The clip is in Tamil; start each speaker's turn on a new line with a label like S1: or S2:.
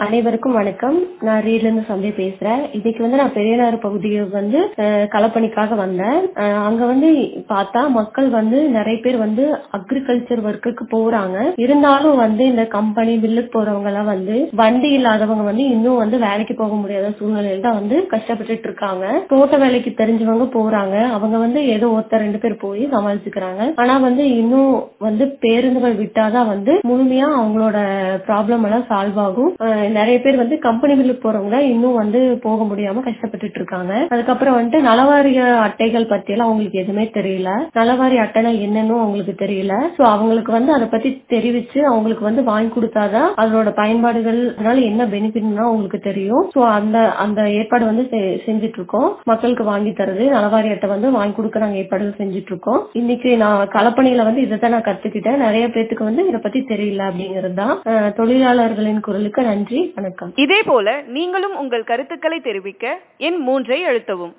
S1: அனைவருக்கும் வணக்கம் நான் ரீட்ல இருந்து சந்தை பேசுறேன் இன்னைக்கு வந்து நான் பெரியநாறு பகுதியில் வந்து அஹ், களப்பணிக்காக வந்தேன் அஹ், அங்க வந்து பார்த்தா மக்கள் வந்து நிறைய பேர் வந்து அக்ரிகல்ச்சர் ஒர்க்குக்கு போறாங்க இருந்தாலும் வந்து இந்த கம்பெனி பில்லுக்கு போறவங்க எல்லாம் வந்து வண்டி இல்லாதவங்க வந்து இன்னும் வந்து வேலைக்கு போக முடியாத சூழ்நிலையில தான் வந்து கஷ்டப்பட்டுட்டு இருக்காங்க தோட்ட வேலைக்கு தெரிஞ்சவங்க போறாங்க அவங்க வந்து ஏதோ ஒருத்தர் ரெண்டு பேர் போய் சமாளிச்சுக்கிறாங்க ஆனா வந்து இன்னும் வந்து பேருந்துகள் விட்டாதான் வந்து முழுமையா அவங்களோட ப்ராப்ளம் எல்லாம் சால்வ் ஆகும் அஹ் நிறைய பேர் வந்து கம்பெனி பில்லுக்கு போறவங்க இன்னும் வந்து போக முடியாம கஷ்டப்பட்டுட்டு இருக்காங்க அதுக்கப்புறம் வந்துட்டு நலவாரிய அட்டைகள் பத்தி எல்லாம் அவங்களுக்கு எதுவுமே தெரியல நலவாரிய அட்டைனா என்னன்னு அவங்களுக்கு தெரியல சோ அவங்களுக்கு வந்து அதை பத்தி தெரிவிச்சு அவங்களுக்கு வந்து வாங்கி கொடுத்தாதான் அதோட பயன்பாடுகள் அதனால என்ன பெனிஃபிட்னா அவங்களுக்கு தெரியும் சோ அந்த அந்த ஏற்பாடு வந்து செ- செஞ்சுட்டு இருக்கோம் மக்களுக்கு வாங்கி தருது நலவாரி அட்டை வந்து வாங்கி கொடுக்க நாங்க ஏற்பாடுகள் செஞ்சுட்டு இருக்கோம் இன்னைக்கு நான் களப்பணியில வந்து இதை தான் நான் கத்துக்கிட்டேன் நிறைய பேத்துக்கு வந்து இதை பத்தி தெரியல அப்படிங்கிறது தான் அஹ் தொழிலாளர்களின் குரலுக்கு நன்றி வணக்கம்
S2: இதே போல நீங்களும் உங்கள் கருத்துக்களை தெரிவிக்க எண் மூன்றை அழுத்தவும்